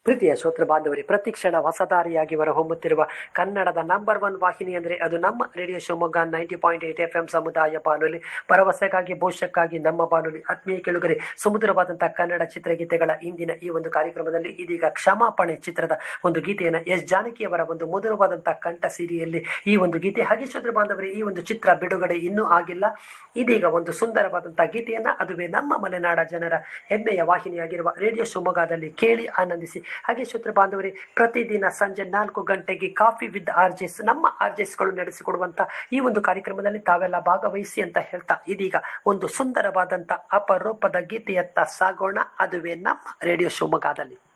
ಪ್ರೀತಿಯ ಶ್ರೋತೃ ಬಾಂಧವರೇ ಪ್ರತಿಕ್ಷಣ ಹೊಸದಾರಿಯಾಗಿ ಹೊರಹೊಮ್ಮುತ್ತಿರುವ ಕನ್ನಡದ ನಂಬರ್ ಒನ್ ವಾಹಿನಿ ಅಂದರೆ ಅದು ನಮ್ಮ radio Shivamogga ninety point eight F M ಸಮುದಾಯ ಬಾನುಲಿ ಭರವಸೆಗಾಗಿ ಭವಿಷ್ಯಕ್ಕಾಗಿ ನಮ್ಮ ಬಾನುಲಿ ಆತ್ಮೀಯ ಕೆಳುಗರೆ ಸುಮಧುರವಾದಂತಹ ಕನ್ನಡ ಚಿತ್ರಗೀತೆಗಳ ಇಂದಿನ ಈ ಒಂದು ಕಾರ್ಯಕ್ರಮದಲ್ಲಿ ಇದೀಗ ಕ್ಷಮಾಪಣೆ ಚಿತ್ರದ ಒಂದು ಗೀತೆಯನ್ನು ಎಸ್ ಜಾನಕಿಯವರ ಒಂದು ಮಧುರವಾದಂತಹ ಕಂಠ ಸಿರಿಯಲ್ಲಿ ಈ ಒಂದು ಗೀತೆ ಹಾಗೆ ಶ್ರೋತೃ ಬಾಂಧವರೇ ಈ ಒಂದು ಚಿತ್ರ ಬಿಡುಗಡೆ ಇನ್ನೂ ಆಗಿಲ್ಲ ಇದೀಗ ಒಂದು ಸುಂದರವಾದಂತಹ ಗೀತೆಯನ್ನ ಅದುವೇ ನಮ್ಮ ಮಲೆನಾಡ ಜನರ ಹೆಮ್ಮೆಯ ವಾಹಿನಿಯಾಗಿರುವ ರೇಡಿಯೋ ಶಿವಮೊಗ್ಗದಲ್ಲಿ ಕೇಳಿ ಆನಂದಿಸಿ ಹಾಗೆ ಶ್ರೋತೃ ಬಾಂಧವರೇ ಪ್ರತಿದಿನ ಸಂಜೆ ನಾಲ್ಕು ಗಂಟೆಗೆ ಕಾಫಿ ವಿತ್ ಆರ್ಜೆಸ್ ನಮ್ಮ ಆರ್ಜೆಸ್ಗಳು ನಡೆಸಿಕೊಡುವಂತ ಈ ಒಂದು ಕಾರ್ಯಕ್ರಮದಲ್ಲಿ ತಾವೆಲ್ಲ ಭಾಗವಹಿಸಿ ಅಂತ ಹೇಳ್ತಾ ಇದೀಗ ಒಂದು ಸುಂದರವಾದಂತ ಅಪರೂಪದ ಗೀತೆಯತ್ತ ಸಾಗೋಣ ಅದುವೇ ನಮ್ಮ ರೇಡಿಯೋ ಶಿವಮೊಗ್ಗದಲ್ಲಿ